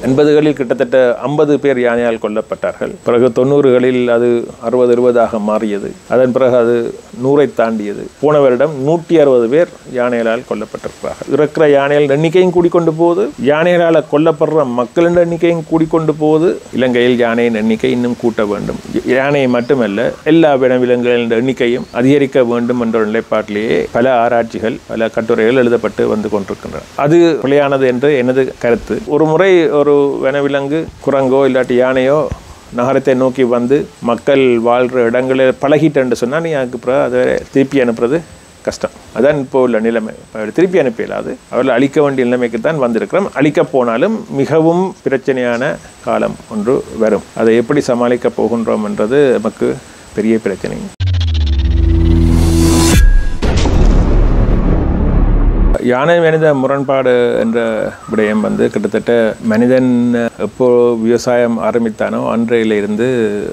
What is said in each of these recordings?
எண்பதுகளில் கிட்டத்தட்ட ஐம்பது பேர் யானையால் கொல்லப்பட்டார்கள் பிறகு தொண்ணூறுகளில் அது அறுபது இருபதாக மாறியது அதன் பிறகு அது நூறை தாண்டியது போன வருடம் நூற்றி அறுபது பேர் யானைகளால் கொல்லப்பட்டிருக்கிறார்கள் இருக்கிற யானைகள் எண்ணிக்கையும் கூடிக்கொண்டு போகுது யானைகளால் கொல்லப்படுற மக்களின் எண்ணிக்கையும் கூடிக்கொண்டு போகுது இலங்கையில் யானையின் எண்ணிக்கை இன்னும் கூட்ட வேண்டும் யானையை மட்டுமல்ல எல்லா விலங்குகளின் எண்ணிக்கையும் அதிகரிக்க வேண்டும் என்ற ஒரு நிலைப்பாட்டிலேயே பல ஆராய்ச்சிகள் பல கட்டுரைகள் எழுதப்பட்டு வந்து கொண்டிருக்கின்றன அது பிழையானது என்று எனது கருத்து ஒரு முறை ஒரு வனவிலங்கு குரங்கோ இல்லாட்டி யானையோ நகரத்தை நோக்கி வந்து மக்கள் வாழ்கிற இடங்களில் பழகிட்டேன்னு சொன்னால் நீ அதுக்கு பிறகு அதை திருப்பி அனுப்புறது கஷ்டம் அதான் இப்போ உள்ள நிலைமை அவரை திருப்பி அனுப்பியலாது அவர்கள் அழிக்க வேண்டிய நிலைமைக்கு தான் வந்திருக்கிறோம் அழிக்க போனாலும் மிகவும் பிரச்சனையான காலம் ஒன்று வரும் அதை எப்படி சமாளிக்க போகின்றோம் என்றது நமக்கு பெரிய பிரச்சனை யானை மனித முரண்பாடு என்ற விடயம் வந்து கிட்டத்தட்ட மனிதன் எப்போ விவசாயம் ஆரம்பித்தானோ அன்றையில இருந்து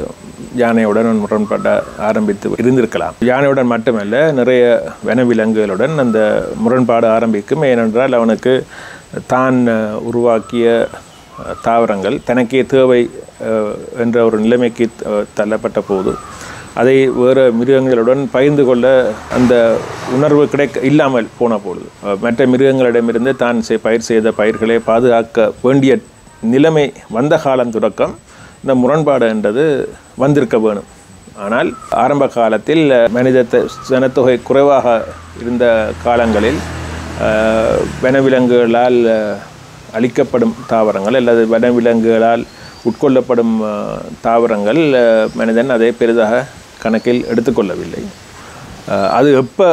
யானையுடன் முரண்பாட ஆரம்பித்து இருந்திருக்கலாம் யானையுடன் மட்டுமல்ல நிறைய வனவிலங்குகளுடன் அந்த முரண்பாடு ஆரம்பிக்கும் ஏனென்றால் அவனுக்கு தான் உருவாக்கிய தாவரங்கள் தனக்கே தேவை அஹ், என்ற ஒரு நிலைமைக்கு அஹ், தள்ளப்பட்ட போது அதை வேறு மிருகங்களுடன் பகிர்ந்து கொள்ள அந்த உணர்வு கிடைக்க இல்லாமல் போன பொழுது அஹ், மற்ற மிருகங்களிடமிருந்து தான் செய்- பயிர் செய்த பயிர்களை பாதுகாக்க வேண்டிய நிலைமை வந்த காலம் தொடக்கம் இந்த முரண்பாடு என்றது வந்திருக்க வேணும் ஆனால் ஆரம்ப காலத்தில் மனித த- ஜனத்தொகை குறைவாக இருந்த காலங்களில் அஹ், வனவிலங்குகளால் அஹ், அழிக்கப்படும் தாவரங்கள் அல்லது வனவிலங்குகளால் உட்கொள்ளப்படும் அஹ், தாவரங்கள் அஹ், மனிதன் அதை பெரிதாக கணக்கில் எடுத்துக்கொள்ளவில்லை அஹ், அது எப்போ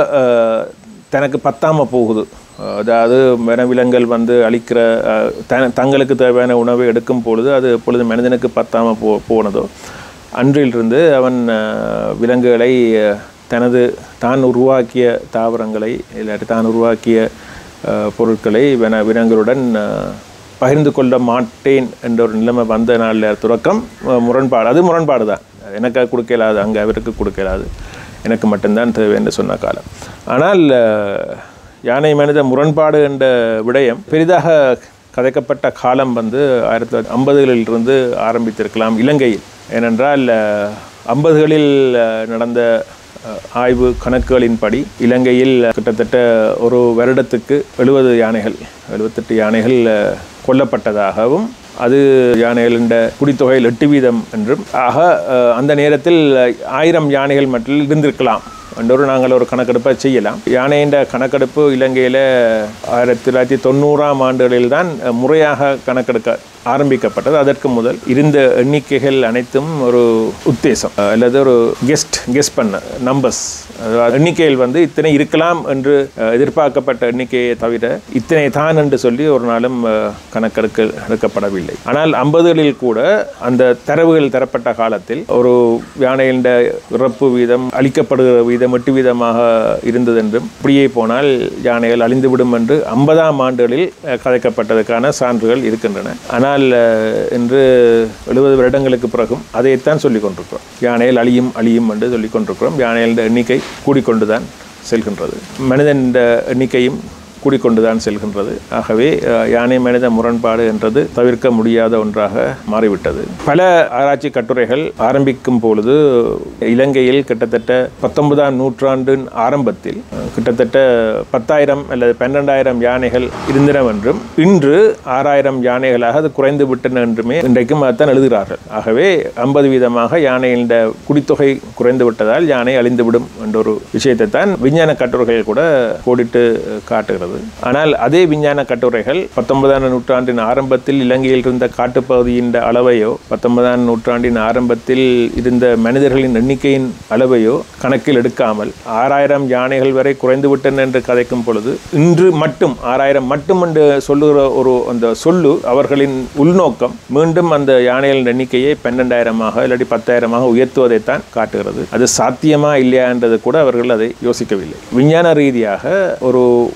தனக்கு பத்தாமல் போகுது அஹ், அதாவது வனவிலங்குகள் வந்து அழிக்கிற அஹ், த தங்களுக்கு தேவையான உணவை எடுக்கும் பொழுது அது எப்பொழுது மனிதனுக்கு பத்தாமல் போ போனதோ அன்றிலிருந்து அவன் அஹ், விலங்குகளை அஹ், தனது தான் உருவாக்கிய தாவரங்களை இல்லாட்டி தான் உருவாக்கிய அஹ், பொருட்களை வன விலங்குகளுடன் அஹ், பகிர்ந்து கொள்ள மாட்டேன் என்ற ஒரு நிலைமை வந்த நாளில் தொடக்கம் அஹ், முரண்பாடு அது முரண்பாடு தான் எனக்கு கொடுக்கலாது அங்கே அவருக்கு கொடுக்கலாது எனக்கு மட்டும்தான் தேவை என்று சொன்ன காலம் ஆனால் அஹ், யானை மனித முரண்பாடு என்ற விடயம் பெரிதாக கதைக்கப்பட்ட காலம் வந்து ஆயிரத்தி தொள்ளாயிரத்தி ஐம்பதுகளிலிருந்து ஆரம்பித்திருக்கலாம் இலங்கையில் ஏனென்றால் அஹ், ஐம்பதுகளில் அஹ், நடந்த அஹ், ஆய்வு கணக்குகளின்படி இலங்கையில் கிட்டத்தட்ட ஒரு வருடத்துக்கு எழுபது யானைகள் எழுபத்தெட்டு யானைகள் அஹ், கொல்லப்பட்டதாகவும் அது யானைகளின் குடித்தொகையில் எட்டு வீதம் என்றும் ஆக அஹ், அந்த நேரத்தில் ஆயிரம் யானைகள் மட்டும் இருந்திருக்கலாம் என்றொரு நாங்கள் ஒரு கணக்கெடுப்பை செய்யலாம் யானையின் கணக்கெடுப்பு இலங்கையில் ஆயிரத்தி தொள்ளாயிரத்தி தொண்ணூறாம் ஆண்டுகளில் தான் முறையாக கணக்கெடுக்க ஆரம்பிக்கப்பட்டது அதற்கு முதல் இருந்த எண்ணிக்கைகள் அனைத்தும் ஒரு உத்தேசம் அல்லது ஒரு கெஸ்ட் கெஸ்ட் பண்ண நம்பர்ஸ் எண்ணிக்கையில் வந்து இத்தனை இருக்கலாம் என்று அஹ், எதிர்பார்க்கப்பட்ட எண்ணிக்கையை தவிர இத்தனை தான் என்று சொல்லி ஒரு நாளும் அஹ், கணக்கெடுக்க எடுக்கப்படவில்லை ஆனால் ஐம்பதுகளில் கூட அந்த தரவுகள் தரப்பட்ட காலத்தில் ஒரு யானையின் இறப்பு வீதம் அளிக்கப்படுகிற வீதம் எட்டு வீதமாக இருந்தது என்றும் இப்படியே போனால் யானைகள் அழிந்துவிடும் என்று ஐம்பதாம் ஆண்டுகளில் அஹ், கதைக்கப்பட்டதற்கான சான்றுகள் இருக்கின்றன ஆனால் அஹ், இன்று எழுபது வருடங்களுக்கு பிறகும் அதைத்தான் சொல்லிக் கொண்டிருக்கிறோம் யானைகள் அழியும் அழியும் என்று சொல்லிக் கொண்டிருக்கிறோம் யானைகளின் எண்ணிக்கை கூடிக்கொண்டுதான் செல்கின்றது மனிதன் எண்ணிக்கையும் கூடிக்கொண்டுதான் செல்கின்றது ஆகவே அஹ், யானை மனித முரண்பாடு என்றது தவிர்க்க முடியாத ஒன்றாக மாறிவிட்டது பல ஆராய்ச்சி கட்டுரைகள் ஆரம்பிக்கும் பொழுது இலங்கையில் கிட்டத்தட்ட பத்தொன்பதாம் நூற்றாண்டின் ஆரம்பத்தில் அஹ், கிட்டத்தட்ட பத்தாயிரம் அல்லது பன்னெண்டாயிரம் யானைகள் இருந்தன என்றும் இன்று ஆறாயிரம் யானைகளாக அது குறைந்து விட்டன என்றுமே இன்றைக்கும் அதைத்தான் எழுதுகிறார்கள் ஆகவே ஐம்பது வீதமாக யானையின் குடித்தொகை குறைந்து விட்டதால் யானை அழிந்துவிடும் என்ற ஒரு விஷயத்தை தான் விஞ்ஞான கட்டுரைகள் கூட கோடிட்டு அஹ், காட்டுகிறது ஆனால் அதே விஞ்ஞான கட்டுரைகள் பத்தொன்பதாம் நூற்றாண்டின் ஆரம்பத்தில் இலங்கையில் இருந்த காட்டுப்பகுதியின் அளவையோ பத்தொன்பதாம் நூற்றாண்டின் ஆரம்பத்தில் இருந்த மனிதர்களின் எண்ணிக்கையின் அளவையோ கணக்கில் எடுக்காமல் ஆறாயிரம் யானைகள் வரை குறைந்துவிட்டன என்று கதைக்கும் பொழுது இன்று மட்டும் ஆறாயிரம் மட்டும் என்று சொல்லுகிற ஒரு அந்த சொல்லு அவர்களின் உள்நோக்கம் மீண்டும் அந்த யானைகளின் எண்ணிக்கையை பன்னெண்டாயிரமாக இல்லாட்டி பத்தாயிரமாக உயர்த்துவதைத்தான் காட்டுகிறது அது சாத்தியமா இல்லையா என்றது கூட அவர்கள் அதை யோசிக்கவில்லை விஞ்ஞான ரீதியாக ஒரு உயிரினம்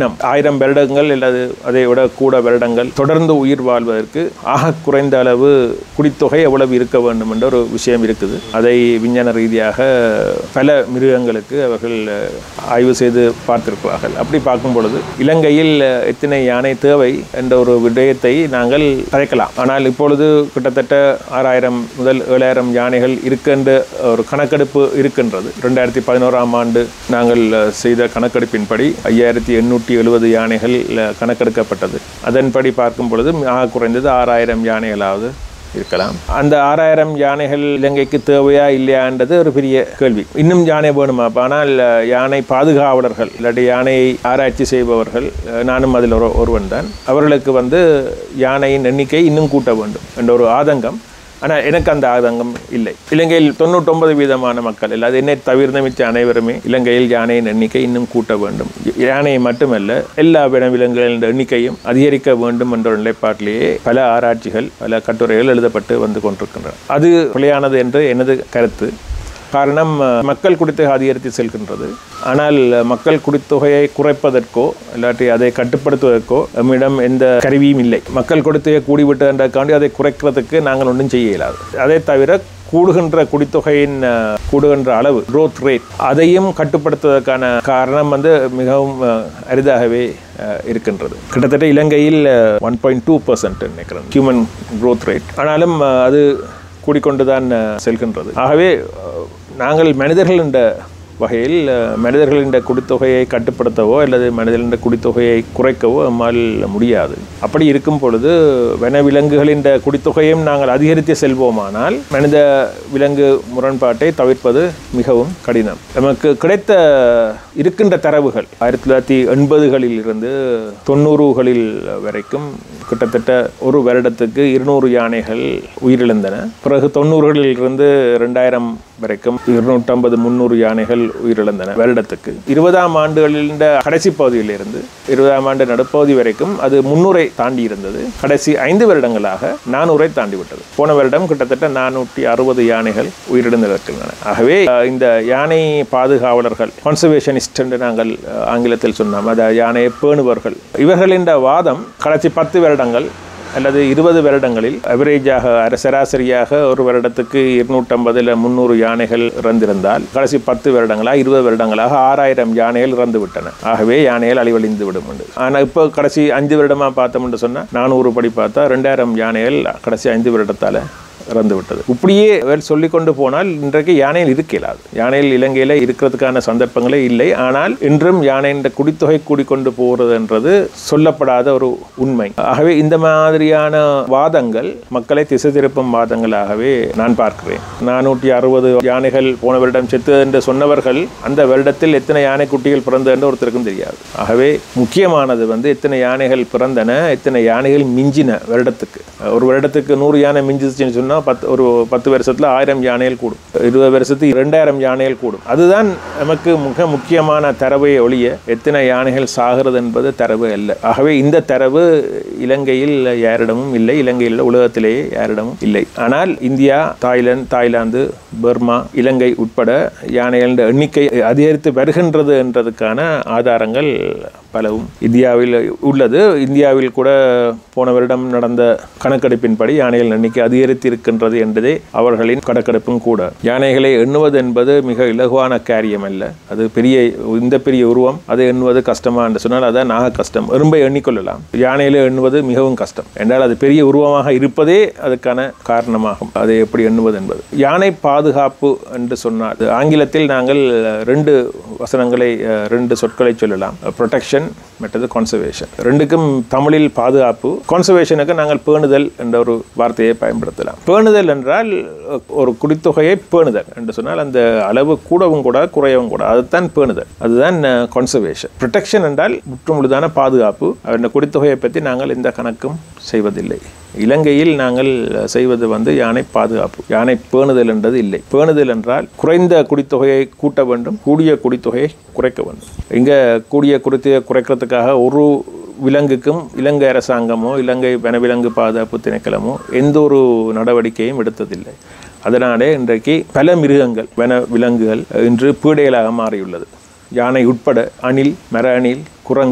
கடினம் ஆயிரம் வருடங்கள் அல்லது அதை விட கூட வருடங்கள் தொடர்ந்து உயிர் வாழ்வதற்கு ஆக குறைந்த அளவு குடித்தொகை எவ்வளவு இருக்க வேண்டும் என்ற ஒரு விஷயம் இருக்குது அதை விஞ்ஞான ரீதியாக பல மிருகங்களுக்கு அவர்கள் அஹ், ஆய்வு செய்து பார்த்திருக்கிறார்கள் அப்படி பார்க்கும் பொழுது இலங்கையில் அஹ், எத்தனை யானை தேவை என்ற ஒரு விடயத்தை நாங்கள் கதைக்கலாம் ஆனால் இப்பொழுது கிட்டத்தட்ட ஆறாயிரம் முதல் ஏழாயிரம் யானைகள் இருக்கின்ற ஒரு கணக்கெடுப்பு இருக்கின்றது ரெண்டாயிரத்தி பதினோராம் ஆண்டு நாங்கள் அஹ், செய்த கணக்கெடுப்பின்படி ஐயாயிரத்தி எண்ணூற்றி எழுபது யானைகள் அஹ், கணக்கெடுக்கப்பட்டது அதன்படி பார்க்கும் பொழுது ஆக குறைந்தது ஆறாயிரம் யானைகளாவது இருக்கலாம் அந்த ஆறாயிரம் யானைகள் இலங்கைக்கு தேவையா இல்லையான்றது ஒரு பெரிய கேள்வி இன்னும் யானை வேணுமா அப்ப ஆனால் அஹ், யானை பாதுகாவலர்கள் இல்லாட்டி யானையை ஆராய்ச்சி செய்பவர்கள் அஹ், நானும் அதில் ஒரு ஒருவன் தான் அவர்களுக்கு வந்து யானையின் எண்ணிக்கை இன்னும் கூட்ட வேண்டும் என்ற ஒரு ஆதங்கம் ஆனால் எனக்கு அந்த ஆதங்கம் இல்லை இலங்கையில் தொண்ணூற்றொன்பது வீதமான மக்கள் இல்லை அது என்னை தவிர்ந்த மிச்ச அனைவருமே இலங்கையில் யானையின் எண்ணிக்கை இன்னும் கூட்ட வேண்டும் யானையை மட்டுமல்ல எல்லா விலங்குகளின் எண்ணிக்கையும் அதிகரிக்க வேண்டும் என்ற ஒரு நிலைப்பாட்டிலேயே பல ஆராய்ச்சிகள் பல கட்டுரைகள் எழுதப்பட்டு வந்து கொண்டிருக்கின்றன அது பிழையானது என்று எனது கருத்து காரணம் அஹ், மக்கள் குடித்தொகை அதிகரித்து செல்கின்றது ஆனால் அஹ், மக்கள் குடித்தொகையை குறைப்பதற்கோ இல்லாட்டி அதை கட்டுப்படுத்துவதற்கோ நம்மிடம் எந்த கருவியும் இல்லை மக்கள் குடித்தொகை கூடிவிட்டதற்காண்டி அதை குறைக்கிறதுக்கு நாங்கள் ஒன்றும் செய்ய இயலாது அதை தவிர கூடுகின்ற குடித்தொகையின் அஹ், கூடுகின்ற அளவு growth ரேட் அதையும் கட்டுப்படுத்துவதற்கான காரணம் வந்து மிகவும் அஹ், அரிதாகவே அஹ், இருக்கின்றது கிட்டத்தட்ட இலங்கையில் ஒன் பாயிண்ட் டூ பர்சன்ட் நினைக்கிறேன் ஹியூமன் growth ரேட் ஆனாலும் அஹ், அது கூடிக்கொண்டுதான் அஹ், செல்கின்றது ஆகவே அஹ், நாங்கள் மனிதர்கள் என்ற வகையில் அஹ், மனிதர்களின் குடித்தொகையை கட்டுப்படுத்தவோ அல்லது மனிதர்களின் குடித்தொகையை குறைக்கவோ நம்மால் முடியாது அப்படி இருக்கும் பொழுது வனவிலங்குகளின் குடித்தொகையும் நாங்கள் அதிகரித்து செல்வோமானால் மனித விலங்கு முரண்பாட்டை தவிர்ப்பது மிகவும் கடினம் நமக்கு கிடைத்த இருக்கின்ற தரவுகள் ஆயிரத்தி தொள்ளாயிரத்தி எண்பதுகளில் இருந்து தொண்ணூறுகளில் வரைக்கும் கிட்டத்தட்ட ஒரு வருடத்துக்கு இருநூறு யானைகள் உயிரிழந்தன பிறகு தொண்ணூறுகளில் இருந்து ரெண்டாயிரம் வரைக்கும் இருநூற்றம்பது முந்நூறு யானைகள் உயிரிழந்தன வருடத்துக்கு இருபதாம் ஆண்டுகளின் கடைசி பகுதியிலிருந்து இருபதாம் ஆண்டு நடுப்பகுதி வரைக்கும் அது முன்னூரை தாண்டி இருந்தது கடைசி ஐந்து வருடங்களாக நானூரை தாண்டி விட்டது போன வருடம் கிட்டத்தட்ட நானூற்றி அறுபது யானைகள் உயிரிழந்திருக்கின்றன ஆகவே அஹ், இந்த யானை பாதுகாவலர்கள் கான்சர்வேஷனிஸ்ட் என்று நாங்கள் அஹ், ஆங்கிலத்தில் சொன்னோம் அதாவது யானையை பேணுபவர்கள் இவர்களின் வாதம் கடைசி பத்து வருடங்கள் அல்லது இருபது வருடங்களில் அவரேஜாக சராசரியாக ஒரு வருடத்துக்கு இருநூற்றம்பது இல்லை முந்நூறு யானைகள் இறந்திருந்தால் கடைசி பத்து வருடங்களாக இருபது வருடங்களாக ஆறாயிரம் யானைகள் இறந்து விட்டன ஆகவே யானைகள் அழிவழிந்து விடும் உண்டு ஆனால் இப்போ கடைசி அஞ்சு வருடமாக பார்த்தோம்னு சொன்னால் நானூறு படி பார்த்தா ரெண்டாயிரம் யானைகள் கடைசி ஐந்து வருடத்தால் இறந்து விட்டது இப்படியே அவர் சொல்லிக்கொண்டு போனால் இன்றைக்கு யானையில் இருக்க இயலாது யானையில் இலங்கையில் இருக்கிறதுக்கான சந்தர்ப்பங்களே இல்லை ஆனால் இன்றும் யானையின் குடித்தொகை கூடிக்கொண்டு போகிறதுன்றது சொல்லப்படாத ஒரு உண்மை ஆகவே இந்த மாதிரியான வாதங்கள் மக்களை திசை திருப்பும் வாதங்களாகவே நான் பார்க்கிறேன் நானூற்றி அறுபது யானைகள் போன வருடம் செத்து என்று சொன்னவர்கள் அந்த வருடத்தில் எத்தனை யானை குட்டிகள் பிறந்தது என்று ஒருத்தருக்கும் தெரியாது ஆகவே முக்கியமானது வந்து எத்தனை யானைகள் பிறந்தன எத்தனை யானைகள் மிஞ்சின வருடத்துக்கு ஒரு வருடத்துக்கு நூறு யானை மிஞ்சிச்சுன்னு சொன்னால் பத்து ஒரு பத்து வருஷத்தில் ஆயிரம் யானைகள் கூடும் இருபது வருஷத்துக்கு இரண்டாயிரம் யானைகள் கூடும் அதுதான் நமக்கு மிக முக்கியமான தரவை ஒழிய எத்தனை யானைகள் சாகிறது என்பது தரவு அல்ல ஆகவே இந்த தரவு இலங்கையில் யாரிடமும் இல்லை இலங்கையில் உலகத்திலேயே யாரிடமும் இல்லை ஆனால் India Thailand Thailand Burma Ilangai உட்பட யானைகளின் எண்ணிக்கை அதிகரித்து வருகின்றது என்றதுக்கான ஆதாரங்கள் பலவும் இந்தியாவில் உள்ளது இந்தியாவில் கூட போன வருடம் நடந்த கணக்கெடுப்பின்படி யானைகள் எண்ணிக்கை அதிகரித்து இருக்கின்றது என்பதே அவர்களின் கணக்கெடுப்பும் கூட யானைகளை எண்ணுவது என்பது மிக இலகுவான காரியம் அல்ல அது பெரிய இந்த பெரிய உருவம் அதை எண்ணுவது கஷ்டமா என்று சொன்னால் அதான் நாக கஷ்டம் எறும்பை எண்ணிக்கொள்ளலாம் யானையில எண்ணுவது மிகவும் கஷ்டம் என்றால் அது பெரிய உருவமாக இருப்பதே அதுக்கான காரணமாகும் அதை எப்படி எண்ணுவது என்பது யானை பாதுகாப்பு என்று சொன்னால் அது ஆங்கிலத்தில் நாங்கள் ரெண்டு வசனங்களை அஹ், ரெண்டு சொற்களை சொல்லலாம் ப்ரொடெக்ஷன் மற்றது கான்சர்வேஷன் ரெண்டுக்கும் தமிழில் பாதுகாப்பு கான்சர்வேஷனுக்கு நாங்கள் பேணுதல் என்ற ஒரு வார்த்தையை பயன்படுத்தலாம் பேணுதல் என்றால் அஹ், ஒரு குடித்தொகையை பேணுதல் என்று சொன்னால் அந்த அளவு கூடவும் கூட குறையவும் கூட அதுதான் பேணுதல் அதுதான் கான்சர்வேஷன் ப்ரொடெக்ஷன் என்றால் முற்றுமுழுதான பாதுகாப்பு அந்த குடித்தொகையை பற்றி நாங்கள் எந்த கணக்கும் செய்வதில்லை இலங்கையில் நாங்கள் செய்வது வந்து யானை பாதுகாப்பு யானை பேணுதல் என்றது இல்லை பேணுதல் என்றால் குறைந்த குடித்தொகையை கூட்ட வேண்டும் கூடிய குடித்தொகையை குறைக்க வேண்டும் இங்கே கூடிய குடித்தொகையை குறைக்கிறதுக்காக ஒரு விலங்குக்கும் இலங்கை அரசாங்கமோ இலங்கை வனவிலங்கு பாதுகாப்பு திணைக்களமோ எந்த ஒரு நடவடிக்கையும் எடுத்ததில்லை அதனாலே இன்றைக்கு பல மிருகங்கள் வன விலங்குகள் இன்று பீடைகளாக மாறியுள்ளது யானை உட்பட அணில் மர அணில் குரங்கு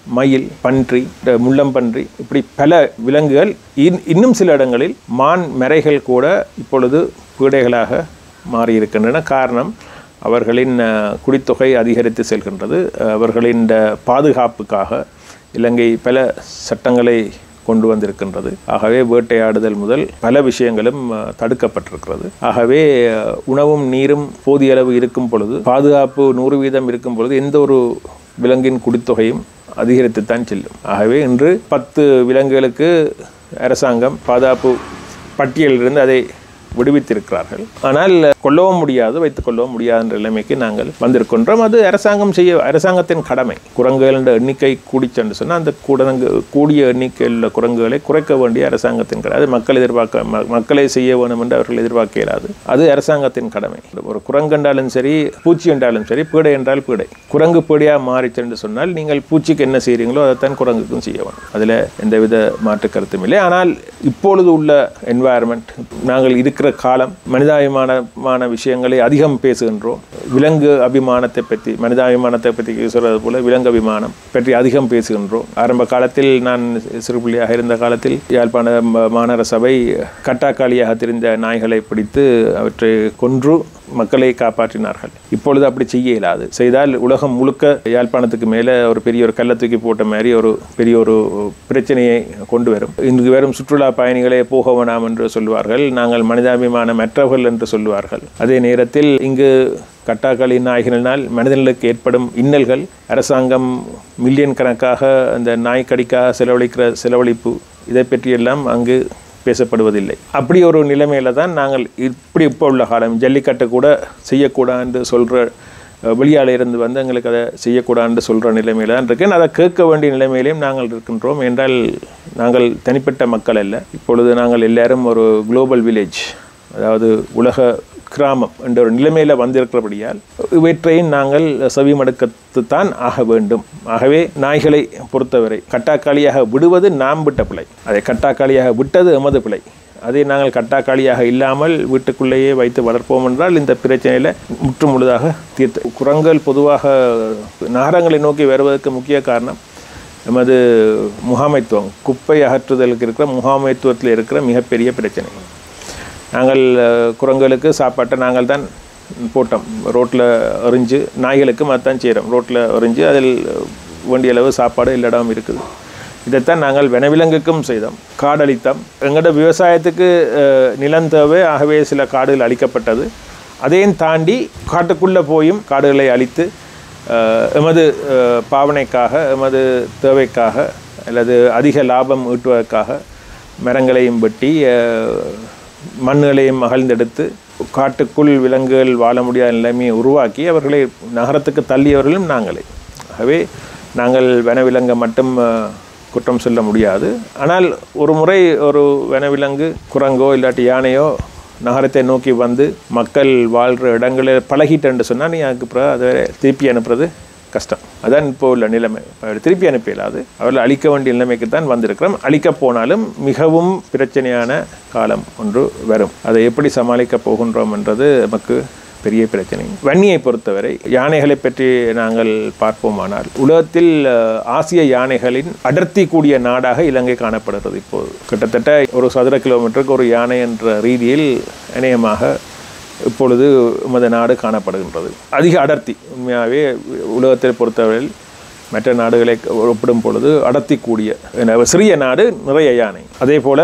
மயில் பன்றி இந்த முள்ளம்பன்றி இப்படி பல விலங்குகள் இன் இன்னும் சில இடங்களில் மான் மரைகள் கூட இப்பொழுது பீடைகளாக மாறியிருக்கின்றன காரணம் அவர்களின் அஹ், குடித்தொகை அதிகரித்து செல்கின்றது அவர்களின் இந்த பாதுகாப்புக்காக இலங்கை பல சட்டங்களை கொண்டு வந்திருக்கின்றது ஆகவே வேட்டையாடுதல் முதல் பல விஷயங்களும் அஹ், தடுக்கப்பட்டிருக்கிறது ஆகவே அஹ், உணவும் நீரும் போதிய அளவு இருக்கும் பொழுது பாதுகாப்பு நூறு வீதம் இருக்கும் பொழுது எந்த ஒரு விலங்கின் குடித்தொகையும் அதிகரித்துத்தான் செல்லும் ஆகவே இன்று பத்து விலங்குகளுக்கு அரசாங்கம் பாதுகாப்பு பட்டியலிலிருந்து அதை விடுவித்திருக்கிறார்கள் ஆனால் கொல்லவும் முடியாது வைத்துக் கொள்ளவும் முடியாது என்ற நிலைமைக்கு நாங்கள் வந்திருக்கின்றோம் அது அரசாங்கம் செய்ய அரசாங்கத்தின் கடமை குரங்குகளின் எண்ணிக்கை கூடிச்சென்று சொன்னால் அந்த குரங்கு கூடிய எண்ணிக்கையில் உள்ள குரங்குகளை குறைக்க வேண்டிய அரசாங்கத்தின் கடமை அது மக்கள் எதிர்பார்க்க ம- மக்களை செய்ய வேண்டும் என்று அவர்கள் எதிர்பார்க்க இயலாது அது அரசாங்கத்தின் கடமை ஒரு குரங்கு என்றாலும் சரி பூச்சி என்றாலும் சரி பீடை என்றால் பீடை குரங்கு பீடையாக மாறிச்சு என்று சொன்னால் நீங்கள் பூச்சிக்கு என்ன செய்கிறீங்களோ அதைத்தான் குரங்குக்கும் செய்ய வேண்டும் அதில் எந்தவித மாற்று கருத்தும் இல்லை ஆனால் இப்பொழுது உள்ள என்வாயர்மெண்ட் நாங்கள் இருக்கிற காலம் மனிதாபிமானமான விஷயங்களை அதிகம் பேசுகின்றோம் விலங்கு அபிமானத்தை பற்றி மனிதாபிமானத்தை பற்றி சொல்றது போல விலங்கு அபிமானம் பற்றி அதிகம் பேசுகின்றோம் ஆரம்ப காலத்தில் நான் சிறுபிள்ளையாக இருந்த காலத்தில் யாழ்ப்பாண ம- மாநகர சபை கட்டாக்காளியாக திரிந்த நாய்களை பிடித்து அவற்றை கொன்று மக்களை காப்பாற்றினார்கள் இப்பொழுது அப்படி செய்ய இயலாது செய்தால் உலகம் முழுக்க யாழ்ப்பாணத்துக்கு மேலே ஒரு பெரிய ஒரு கல்லை தூக்கி போட்ட மாதிரி ஒரு பெரிய ஒரு பிரச்சனையை கொண்டு வரும் இங்கு வரும் சுற்றுலா பயணிகளே போக வேணாம் என்று சொல்லுவார்கள் நாங்கள் மனிதாபிமானம் அற்றவர்கள் என்று சொல்லுவார்கள் அதே நேரத்தில் இங்கு கட்டாக்களி நாய்களினால் மனிதர்களுக்கு ஏற்படும் இன்னல்கள் அரசாங்கம் மில்லியன் கணக்காக அந்த நாய் கடிக்காக செலவழிக்கிற செலவழிப்பு இதை பற்றியெல்லாம் அங்கு பேசப்படுவதில்லை அப்படி ஒரு நிலைமையில தான் நாங்கள் இப்படி இப்போ உள்ள காலம் ஜல்லிக்கட்டு கூட செய்யக்கூடாதுன்னு சொல்கிற வெளியால இருந்து வந்து எங்களுக்கு அதை செய்யக்கூடாதுன்னு சொல்கிற நிலைமையில தான் இருக்கேன் அதை கேட்க வேண்டிய நிலைமையிலையும் நாங்கள் இருக்கின்றோம் என்றால் நாங்கள் தனிப்பட்ட மக்கள் அல்ல இப்பொழுது நாங்கள் எல்லாரும் ஒரு குளோபல் வில்லேஜ் அதாவது உலக கிராமம் என்ற ஒரு நிலைமையில் வந்திருக்கிறபடியால் இவற்றையும் நாங்கள் செவிமடுக்கத்துத்தான் ஆக வேண்டும் ஆகவே நாய்களை பொறுத்தவரை கட்டாக்காளியாக விடுவது நாம் விட்ட பிழை அதை கட்டாக்காளியாக விட்டது எமது பிழை அதை நாங்கள் கட்டாக்காளியாக இல்லாமல் வீட்டுக்குள்ளேயே வைத்து வளர்ப்போம் என்றால் இந்த பிரச்சனையில் முற்று முழுதாக தீர்த்து குரங்குகள் பொதுவாக நகரங்களை நோக்கி வருவதற்கு முக்கிய காரணம் எமது முகாமைத்துவம் குப்பை அகற்றுதலுக்கு இருக்கிற முகாமைத்துவத்தில் இருக்கிற மிகப்பெரிய பிரச்சனை நாங்கள் அஹ், குரங்குகளுக்கு சாப்பாட்டை நாங்கள் தான் போட்டோம் ரோட்டில் எறிஞ்சு நாய்களுக்கும் அதான் செய்கிறோம் ரோட்டில் எறிஞ்சு அதில் வேண்டிய அளவு சாப்பாடு எல்லா இடமும் இருக்குது இதைத்தான் நாங்கள் வனவிலங்குக்கும் செய்தோம் காடழித்தோம் எங்களோட விவசாயத்துக்கு அஹ், நிலம் தேவை ஆகவே சில காடுகள் அழிக்கப்பட்டது அதையும் தாண்டி காட்டுக்குள்ளே போயும் காடுகளை அழித்து அஹ், எமது அஹ், பாவனைக்காக எமது தேவைக்காக அல்லது அதிக லாபம் ஈட்டுவதற்காக மரங்களையும் வெட்டி அஹ், மண்ணுகளையும் அகழ்ந்தெடுத்து காட்டுக்குள் விலங்குகள் வாழ முடியாத நிலைமையை உருவாக்கி அவர்களை நகரத்துக்கு தள்ளியவர்களும் நாங்களே ஆகவே நாங்கள் வனவிலங்கை மட்டும் அஹ், குற்றம் சொல்ல முடியாது ஆனால் ஒரு முறை ஒரு வனவிலங்கு குரங்கோ இல்லாட்டி யானையோ நகரத்தை நோக்கி வந்து மக்கள் வாழ்கிற இடங்களில் பழகிட்டேன்னு சொன்னால் நீ அதுக்கு பிறகு அதை திருப்பி அனுப்புறது கஷ்டம் அதான் இப்போ உள்ள நிலைமை அவரை திருப்பி அனுப்ப இயலாது அவர்கள் அழிக்க வேண்டிய நிலைமைக்கு தான் வந்திருக்கிறோம் அழிக்க போனாலும் மிகவும் பிரச்சனையான காலம் ஒன்று வரும் அதை எப்படி சமாளிக்க போகின்றோம் என்றது நமக்கு பெரிய பிரச்சனை வன்னியை பொறுத்தவரை யானைகளை பற்றி நாங்கள் பார்ப்போமானால் உலகத்தில் அஹ், ஆசிய யானைகளின் அடர்த்தி கூடிய நாடாக இலங்கை காணப்படுகிறது இப்போது கிட்டத்தட்ட ஒரு சதுர கிலோமீட்டருக்கு ஒரு யானை என்ற ரீதியில் இணையமாக இப்பொழுது உமது நாடு காணப்படுகின்றது அதிக அடர்த்தி உண்மையாகவே உலகத்தை பொறுத்தவரையில் மற்ற நாடுகளை ஒப்பிடும் பொழுது அடர்த்தி கூடிய என்ன, சிறிய நாடு நிறைய யானை அதே போல்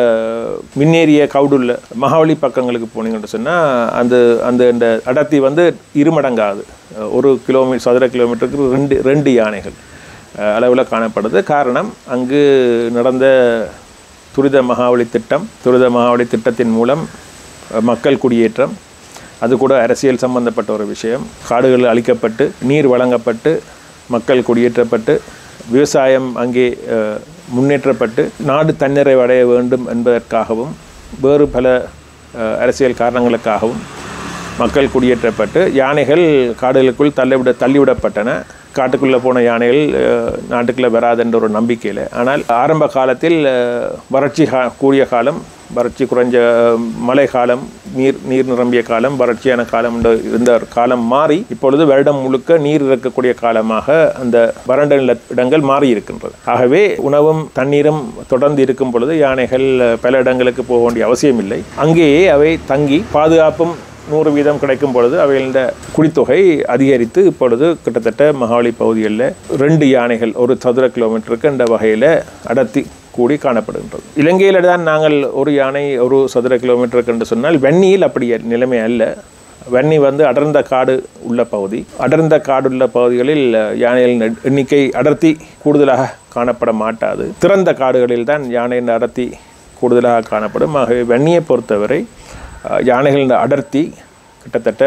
மின்னேறிய கவுடுள்ள மகாவலி பக்கங்களுக்கு போனீங்கன்னு சொன்னால் அந்த அந்த இந்த அடர்த்தி வந்து இருமடங்காது ஒரு கிலோமீ சதுர கிலோமீட்டருக்கு ரெண்டு ரெண்டு யானைகள் அளவில் காணப்படுது காரணம் அங்கு நடந்த துரித மகாவலி திட்டம் துரித மகாவலி திட்டத்தின் மூலம் அஹ், மக்கள் குடியேற்றம் அது கூட அரசியல் சம்பந்தப்பட்ட ஒரு விஷயம் காடுகள் அழிக்கப்பட்டு நீர் வழங்கப்பட்டு மக்கள் குடியேற்றப்பட்டு விவசாயம் அங்கே அஹ், முன்னேற்றப்பட்டு நாடு தன்னிறைவு அடைய வேண்டும் என்பதற்காகவும் வேறு பல அஹ், அரசியல் காரணங்களுக்காகவும் மக்கள் குடியேற்றப்பட்டு யானைகள் காடுகளுக்குள் தள்ளிவிட தள்ளிவிடப்பட்டன காட்டுக்குள்ளே போன யானைகள் அஹ், நாட்டுக்குள்ளே வராதுன்ற ஒரு நம்பிக்கையில் ஆனால் ஆரம்ப காலத்தில் அஹ், வறட்சி கா கூடிய காலம் வறட்சி குறைஞ்ச அஹ், மழை காலம் நீர் நீர் நிரம்பிய காலம் வறட்சியான காலம் என்ற இருந்த ஒரு காலம் மாறி இப்பொழுது வருடம் முழுக்க நீர் இருக்கக்கூடிய காலமாக அந்த வறண்ட நில இடங்கள் மாறி இருக்கின்றது ஆகவே உணவும் தண்ணீரும் தொடர்ந்து இருக்கும் பொழுது யானைகள் அஹ், பல இடங்களுக்கு போக வேண்டிய அவசியம் இல்லை அங்கேயே அவை தங்கி பாதுகாப்பும் நூறு வீதம் கிடைக்கும் பொழுது அவைகள குடித்தொகை அதிகரித்து இப்பொழுது கிட்டத்தட்ட மகாவலி பகுதிகளில் ரெண்டு யானைகள் ஒரு சதுர கிலோமீட்டருக்கு என்ற வகையில் அடர்த்தி கூடி காணப்படுகின்றது இலங்கையில் தான் நாங்கள் ஒரு யானை ஒரு சதுர கிலோமீட்டருக்கு என்று சொன்னால் வெண்ணியில் அப்படி நிலைமை அல்ல வன்னி வந்து அடர்ந்த காடு உள்ள பகுதி அடர்ந்த காடுள்ள பகுதிகளில் யானைகளின் எண்- எண்ணிக்கை அடர்த்தி கூடுதலாக காணப்பட மாட்டாது திறந்த காடுகளில் தான் யானையின் அடர்த்தி கூடுதலாக காணப்படும் ஆகவே வன்னியை பொறுத்தவரை அஹ், யானைகளின் அடர்த்தி கிட்டத்தட்ட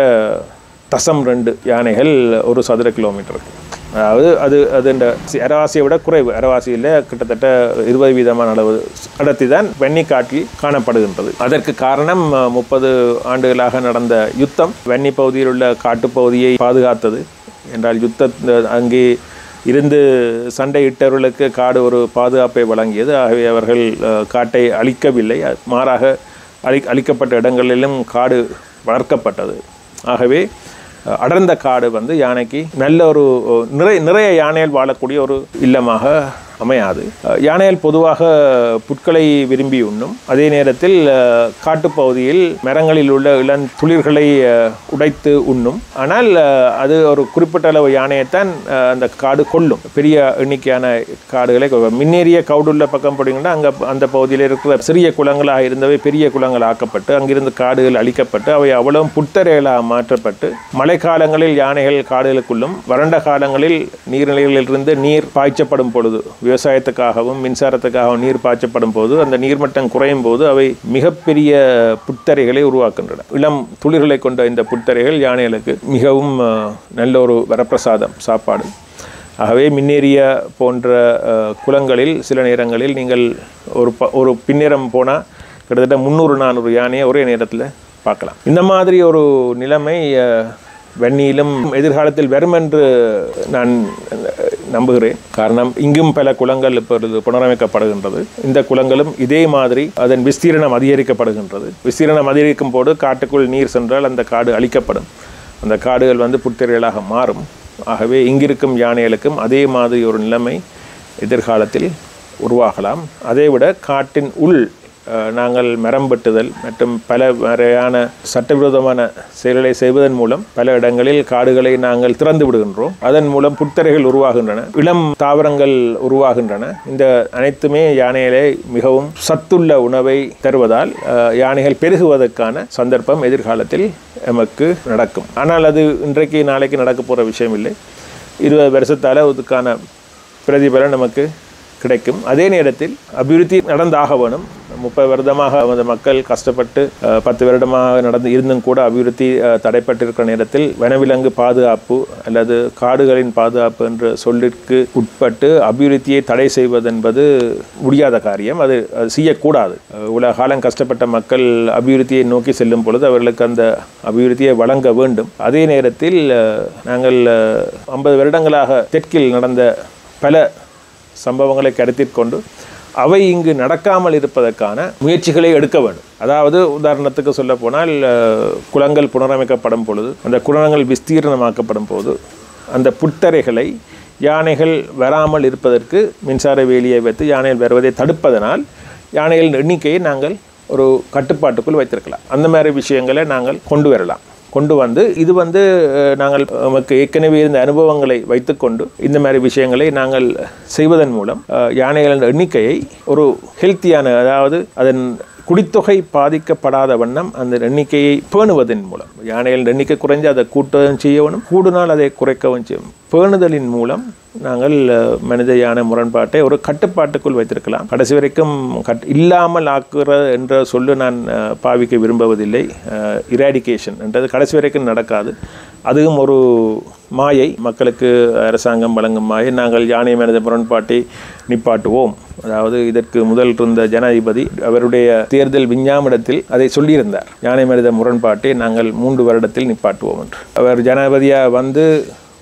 தசம் ரெண்டு யானைகள் ஒரு சதுர கிலோமீட்டருக்கு அதாவது அது அது இந்த சி- அரவாசியை விட குறைவு அரவாசியில் கிட்டத்தட்ட இருபது வீதமான அளவு அடர்த்தி தான் வெண்ணிக்காட்டில் காணப்படுகின்றது அதற்கு காரணம் அஹ், முப்பது ஆண்டுகளாக நடந்த யுத்தம் வெண்ணி பகுதியில் உள்ள காட்டுப்பகுதியை பாதுகாத்தது என்றால் யுத்த அங்கே இருந்து சண்டையிட்டவர்களுக்கு காடு ஒரு பாதுகாப்பை வழங்கியது ஆகவே அவர்கள் அஹ், காட்டை அழிக்கவில்லை அ- மாறாக அழி அழிக்கப்பட்ட இடங்களிலும் காடு வளர்க்கப்பட்டது ஆகவே அஹ், அடர்ந்த காடு வந்து யானைக்கு நல்ல ஒரு அஹ், நிறைய நிறைய யானைகள் வாழக்கூடிய ஒரு இல்லமாக அமையாது அஹ், யானைகள் பொதுவாக புட்களை விரும்பி உண்ணும் அதே நேரத்தில் அஹ், காட்டுப்பகுதியில் மரங்களில் உள்ள இளம் துளிர்களை அஹ், உடைத்து உண்ணும் ஆனால் அஹ், அது ஒரு குறிப்பிட்ட அளவு யானையைத்தான் அஹ், அந்த காடு கொள்ளும் பெரிய எண்ணிக்கையான காடுகளை கொ- மின்னேறிய கவுடுள்ள பக்கம் போனீங்கன்னா அங்கே அந்த பகுதியில் இருக்கிற சிறிய குளங்களாக இருந்தவை பெரிய குளங்கள் ஆக்கப்பட்டு அங்கிருந்து காடுகள் அழிக்கப்பட்டு அவை அவ்வளவும் புத்தரைகளாக மாற்றப்பட்டு மழைக்காலங்களில் யானைகள் காடுகளுக்குள்ளும் வறண்ட காலங்களில் நீர்நிலைகளிலிருந்து நீர் பாய்ச்சப்படும் பொழுது விவசாயத்துக்காகவும் மின்சாரத்துக்காகவும் நீர் பாய்ச்சப்படும் போது அந்த நீர்மட்டம் குறையும் போது அவை மிகப்பெரிய புத்தரைகளை உருவாக்குகின்றன இளம் துளிர்களை கொண்ட இந்த புத்தரைகள் யானைகளுக்கு மிகவும் அஹ், நல்ல ஒரு வரப்பிரசாதம் சாப்பாடு ஆகவே மின்னேறிய போன்ற அஹ், குளங்களில் சில நேரங்களில் நீங்கள் ஒரு ப ஒரு பின்னிறம் போனால் கிட்டத்தட்ட முந்நூறு நானூறு யானையை ஒரே நேரத்தில் பார்க்கலாம் இந்த மாதிரி ஒரு நிலைமை அஹ், வெண்ணியிலும் எதிர்காலத்தில் வரும் என்று நான் அஹ், நம்புகிறேன் காரணம் இங்கும் பல குளங்கள் இப்பொழுது புனரமைக்கப்படுகின்றது இந்த குளங்களும் இதே மாதிரி அதன் விஸ்தீரணம் அதிகரிக்கப்படுகின்றது விஸ்தீரணம் அதிகரிக்கும் போது காட்டுக்குள் நீர் சென்றால் அந்த காடு அழிக்கப்படும் அந்த காடுகள் வந்து புத்தரைகளாக மாறும் ஆகவே இங்கிருக்கும் யானைகளுக்கும் அதே மாதிரி ஒரு நிலைமை எதிர்காலத்தில் உருவாகலாம் அதைவிட காட்டின் உள் அஹ், நாங்கள் மரம் வெட்டுதல் மற்றும் பல வகையான சட்டவிரோதமான செயல்களை செய்வதன் மூலம் பல இடங்களில் காடுகளை நாங்கள் திறந்து விடுகின்றோம் அதன் மூலம் புத்தரைகள் உருவாகின்றன இளம் தாவரங்கள் உருவாகின்றன இந்த அனைத்துமே யானைகளை மிகவும் சத்துள்ள உணவை தருவதால் அஹ், யானைகள் பெருகுவதற்கான சந்தர்ப்பம் எதிர்காலத்தில் எமக்கு நடக்கும் ஆனால் அது இன்றைக்கு நாளைக்கு நடக்க போகிற விஷயம் இல்லை இருபது வருஷத்தால் அதுக்கான பிரதிபலன் நமக்கு கிடைக்கும் அதே நேரத்தில் அபிவிருத்தி நடந்தாக வேணும் முப்பது வருடமாக அந்த மக்கள் கஷ்டப்பட்டு அஹ், பத்து வருடமாக நடந்து இருந்தும் கூட அபிவிருத்தி அஹ், தடைப்பட்டிருக்கிற நேரத்தில் வனவிலங்கு பாதுகாப்பு அல்லது காடுகளின் பாதுகாப்பு என்ற சொல்லிற்கு உட்பட்டு அபிவிருத்தியை தடை செய்வதென்பது முடியாத காரியம் அது அது செய்யக்கூடாது அஹ், இவ்வளவு காலம் கஷ்டப்பட்ட மக்கள் அபிவிருத்தியை நோக்கி செல்லும் பொழுது அவர்களுக்கு அந்த அபிவிருத்தியை வழங்க வேண்டும் அதே நேரத்தில் அஹ், நாங்கள் ஐம்பது வருடங்களாக தெற்கில் நடந்த பல சம்பவங்களை கருத்தில் கொண்டு அவை இங்கு நடக்காமல் இருப்பதற்கான முயற்சிகளை எடுக்க வேண்டும் அதாவது உதாரணத்துக்கு சொல்ல போனால் அஹ், குளங்கள் புனரமைக்கப்படும் பொழுது அந்த குளங்கள் விஸ்தீர்ணமாக்கப்படும் போது அந்த புத்தரைகளை யானைகள் வராமல் இருப்பதற்கு மின்சார வேலியை வைத்து யானைகள் வருவதை தடுப்பதனால் யானைகளின் எண்ணிக்கையை நாங்கள் ஒரு கட்டுப்பாட்டுக்குள் வைத்திருக்கலாம் அந்த மாதிரி விஷயங்களை நாங்கள் கொண்டு வரலாம் கொண்டு வந்து இது வந்து அஹ், நாங்கள் நமக்கு ஏற்கனவே இருந்த அனுபவங்களை வைத்துக்கொண்டு இந்த மாதிரி விஷயங்களை நாங்கள் செய்வதன் மூலம் அஹ், யானைகளின் எண்ணிக்கையை ஒரு ஹெல்த்தியான அதாவது அதன் குடித்தொகை பாதிக்கப்படாத வண்ணம் அந்த எண்ணிக்கையை பேணுவதன் மூலம் யானைகளின் எண்ணிக்கை குறைஞ்சு அதை கூட்டவும் செய்யணும் கூடுனால் அதை குறைக்கவும் செய்யணும் பேணுதலின் மூலம் நாங்கள் அஹ், மனித யானை முரண்பாட்டை ஒரு கட்டுப்பாட்டுக்குள் வைத்திருக்கலாம் கடைசி வரைக்கும் கட் இல்லாமல் ஆக்குற என்ற சொல்லு நான் அஹ், பாவிக்க விரும்புவதில்லை இராடிகேஷன் என்றது கடைசி வரைக்கும் நடக்காது அதுவும் ஒரு மாயை மக்களுக்கு அரசாங்கம் வழங்கும் மாயை நாங்கள் யானை மனித முரண்பாட்டை நிப்பாட்டுவோம் அதாவது இதற்கு முதல் இருந்த ஜனாதிபதி அவருடைய தேர்தல் விஞ்ஞாபனத்தில் அதை சொல்லியிருந்தார் யானை மனித முரண்பாட்டை நாங்கள் மூன்று வருடத்தில் நிப்பாட்டுவோம் என்று அவர் ஜனாதிபதியாக வந்து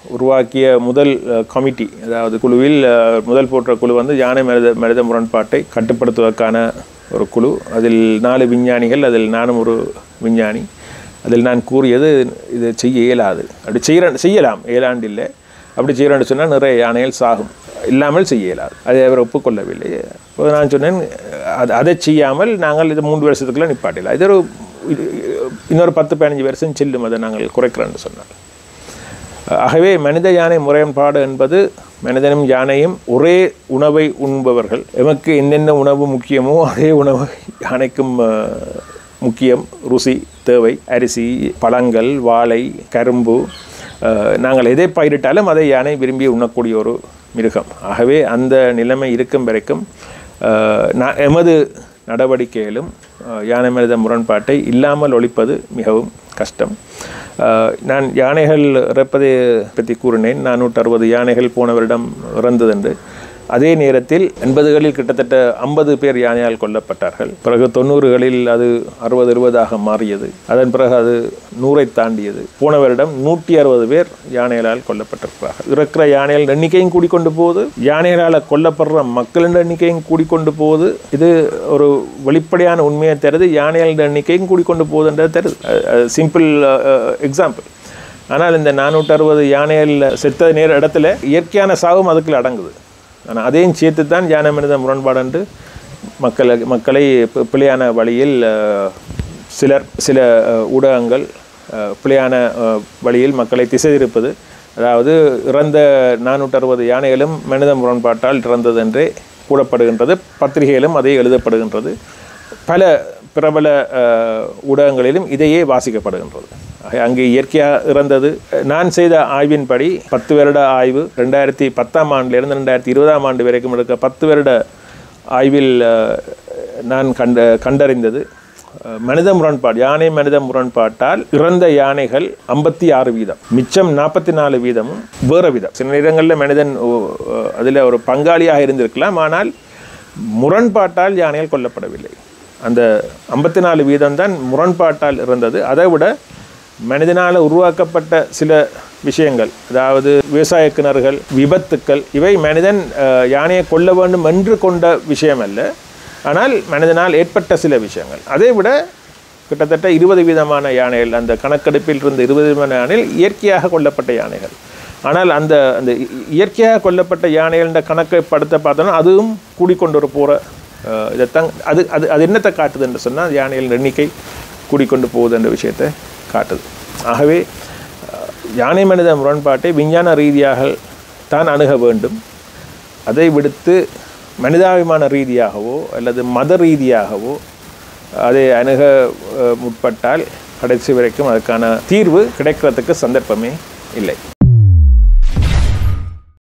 உருவாக்கிய முதல் கமிட்டி அதாவது குழுவில் அஹ், முதல் போன்ற குழு வந்து யானை மனித மனித முரண்பாட்டை கட்டுப்படுத்துவதற்கான ஒரு குழு அதில் நாலு விஞ்ஞானிகள் அதில் நானும் ஒரு விஞ்ஞானி அதில் நான் கூறியது இது செய்ய இயலாது அப்படி செய்கிற செய்யலாம் இயலாண்டு இல்லை அப்படி செய்கிறேன்னு சொன்னால் நிறைய யானைகள் சாகும் இல்லாமல் செய்ய இயலாது அதை அவர் ஒப்புக்கொள்ளவில்லை அப்போ நான் சொன்னேன் அது அதை செய்யாமல் நாங்கள் இது மூன்று வருஷத்துக்குள்ள நிப்பாட்டிடலாம் இது ஒரு இது- இன்னொரு பத்து பதினஞ்சு வருஷம் செல்லும் அதை நாங்கள் குறைக்கிறோன்னு சொன்னார் ஆகவே மனித யானை முரண்பாடு என்பது மனிதனும் யானையும் ஒரே உணவை உண்பவர்கள் எமக்கு என்னென்ன உணவு முக்கியமோ அதே உணவு யானைக்கும் அஹ், முக்கியம் ருசி தேவை அரிசி பழங்கள் வாழை கரும்பு அஹ், நாங்கள் எதை பயிரிட்டாலும் அதை யானை விரும்பி உண்ணக்கூடிய ஒரு மிருகம் ஆகவே அந்த நிலைமை இருக்கும் வரைக்கும் அஹ், நான் எமது நடவடிக்கையிலும் அஹ், யானை மனித முரண்பாட்டை இல்லாமல் ஒழிப்பது மிகவும் கஷ்டம் அஹ், நான் யானைகள் இறப்பதை பற்றி கூறினேன் நானூற்று அறுபது யானைகள் போன வருடம் இறந்ததுண்டு அதே நேரத்தில் எண்பதுகளில் கிட்டத்தட்ட ஐம்பது பேர் யானையால் கொல்லப்பட்டார்கள் பிறகு தொண்ணூறுகளில் அது அறுபது இருபதாக மாறியது அதன் பிறகு அது நூறை தாண்டியது போன வருடம் நூற்றி அறுபது பேர் யானைகளால் கொல்லப்பட்டிருக்கிறார்கள் இருக்கிற யானைகள் எண்ணிக்கையும் கூடிக்கொண்டு போகுது யானைகளால் கொல்லப்படுற மக்களின் எண்ணிக்கையும் கூடிக்கொண்டு போகுது இது ஒரு வெளிப்படையான உண்மையை தருது யானைகளின் எண்ணிக்கையும் கூடிக்கொண்டு போகுதுன்றது தருது சிம்பிள் எக்ஸாம்பிள் ஆனால் இந்த நானூற்றி அறுபது யானைகள் செத்த நேர இடத்துல இயற்கையான சாவும் அதுக்குள்ள அடங்குது ஆனால் அதையும் சேர்த்து தான் யானை மனித முரண்பாடு என்று மக்களை மக்களை பி- பிழையான வழியில் அஹ், சிலர் சில அஹ், ஊடகங்கள் அஹ், பிழையான அஹ், வழியில் மக்களை திசை திருப்பது அதாவது இறந்த நானூற்றி அறுபது யானைகளும் மனித முரண்பாட்டால் இறந்தது என்றே கூறப்படுகின்றது பத்திரிகையிலும் அதே எழுதப்படுகின்றது பல பிரபல அஹ், ஊடகங்களிலும் இதையே வாசிக்கப்படுகின்றது ஆக அங்கே இயற்கையாக இறந்தது நான் செய்த ஆய்வின்படி பத்து வருட ஆய்வு ரெண்டாயிரத்தி பத்தாம் ஆண்டிலிருந்து ரெண்டாயிரத்தி இருபதாம் ஆண்டு வரைக்கும் எடுக்க பத்து வருட ஆய்வில் அஹ், நான் கண்ட கண்டறிந்தது அஹ், மனித முரண்பாடு யானை மனித முரண்பாட்டால் இறந்த யானைகள் ஐம்பத்தி ஆறு வீதம் மிச்சம் நாற்பத்தி நாலு வீதமும் வேறு வீதம் சில நேரங்களில் மனிதன் அதில் ஒரு பங்காளியாக இருந்திருக்கலாம் ஆனால் முரண்பாட்டால் யானைகள் கொல்லப்படவில்லை அந்த ஐம்பத்தி நாலு வீதம் தான் முரண்பாட்டால் இருந்தது அதை விட மனிதனால் உருவாக்கப்பட்ட சில விஷயங்கள் அதாவது விவசாய கிணறுகள் விபத்துக்கள் இவை மனிதன் அஹ், யானையை கொல்ல வேண்டும் என்று கொண்ட விஷயம் அல்ல ஆனால் மனிதனால் ஏற்பட்ட சில விஷயங்கள் அதை விட கிட்டத்தட்ட இருபது வீதமான யானைகள் அந்த கணக்கெடுப்பில் இருந்த இருபது விதமான யானைகள் இயற்கையாக கொல்லப்பட்ட யானைகள் ஆனால் அந்த அந்த இ- இயற்கையாக கொல்லப்பட்ட யானைகள்ன்ற கணக்கை படுத்த பார்த்தோன்னா அதுவும் கூடிக்கொண்டு ஒரு போகிற இதைத்தான் அது அது அது என்னத்தை காட்டுது என்று சொன்னால் யானைகளின் எண்ணிக்கை கூடிக்கொண்டு போகுது என்ற விஷயத்தை காட்டுது ஆகவே அஹ், யானை மனித முரண்பாட்டை விஞ்ஞான ரீதியாக தான் அணுக வேண்டும் அதை விடுத்து மனிதாபிமான ரீதியாகவோ அல்லது மத ரீதியாகவோ அதை அணுக அஹ், முற்பட்டால் கடைசி வரைக்கும் அதுக்கான தீர்வு கிடைக்கிறதுக்கு சந்தர்ப்பமே இல்லை